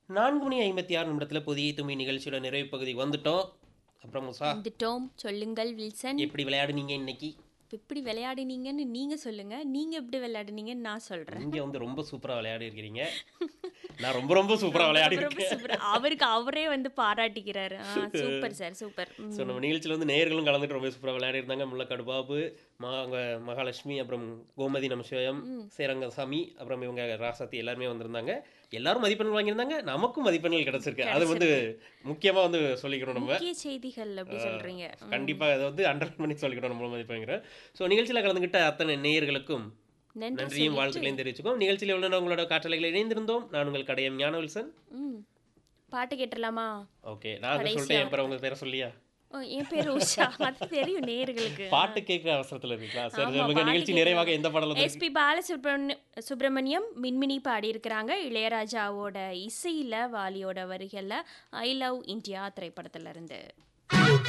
நான்கு மணி ஐம்பத்தி ஆறு நிமிடத்தில் புதிய தும்பி நிகழ்ச்சியோட நிறைவு பகுதி வந்துட்டோம் அப்புறம் முசா வந்துட்டோம் சொல்லுங்கள் வில்சன் எப்படி விளையாடுனீங்க இன்னைக்கு எப்படி விளையாடினீங்கன்னு நீங்க சொல்லுங்க நீங்க எப்படி விளையாடுனீங்கன்னு நான் சொல்றேன் நீங்க வந்து ரொம்ப சூப்பரா விளையாடி இருக்கிறீங்க நான் ரொம்ப ரொம்ப சூப்பரா விளையாடி ரொம்ப இருக்கேன் super. அவருக்கு அவரே வந்து பாராட்டிக்கிறாரு சூப்பர் சார் சூப்பர் ஸோ நம்ம நிகழ்ச்சியில் வந்து நேயர்களும் கலந்துட்டு ரொம்ப சூப்பராக விளையாடி இருந்தாங்க முள்ளக்காடு பாபு மா அங்க மகாலட்சுமி அப்புறம் கோமதி நமசிவயம் சேரங்கசாமி அப்புறம் இவங்க ராசாத்தி எல்லாருமே வந்திருந்தாங்க எல்லாரும் மதிப்பெண்கள் வாங்கியிருந்தாங்க நமக்கும் மதிப்பெண்கள் கிடைச்சிருக்கு அது வந்து முக்கியமா வந்து சொல்லிக்கணும் நம்ம முக்கிய செய்திகள் அப்படி சொல்றீங்க கண்டிப்பா அதை வந்து அண்டர்லைன் பண்ணி சொல்லிக்கணும் நம்ம மதிப்பெண்கிறேன் ஸோ நிகழ்ச்சியில் கலந்துக்கிட்ட அத்தனை நேயர்களுக்கும் நன்றி நன்றியும் வாழ்த்துக்களையும் தெரிவிச்சுக்கோம் நிகழ்ச்சியில் உள்ள உங்களோட காற்றலைகள் இணைந்திருந்தோம் நான் உங்கள் கடையம் ஞான வில்சன் ம் பாட்டு கேட்டலாமா ஓகே நான் சொல்லிட்டேன் என் பேரை உங்க பேரை சொல்லியா ஓ, என் பேர் உஷா அது தெரியும் நேர்களுக்கு பாட்டு கேட்குற அவசரத்துல இருக்கீங்களா சரி ஆமா, சொல்லுங்க பாட்டு நிகழ்ச்சி நிறைவாக எந்த பாடல எஸ்பி பாலசுப்ரமணிய சுப்பிரமணியம் மின்மினி பாடியிருக்கிறாங்க இளையராஜாவோட இசையில வாலியோட வரிகள்ல ஐ லவ் இந்தியா திரைப்படத்துல இருந்து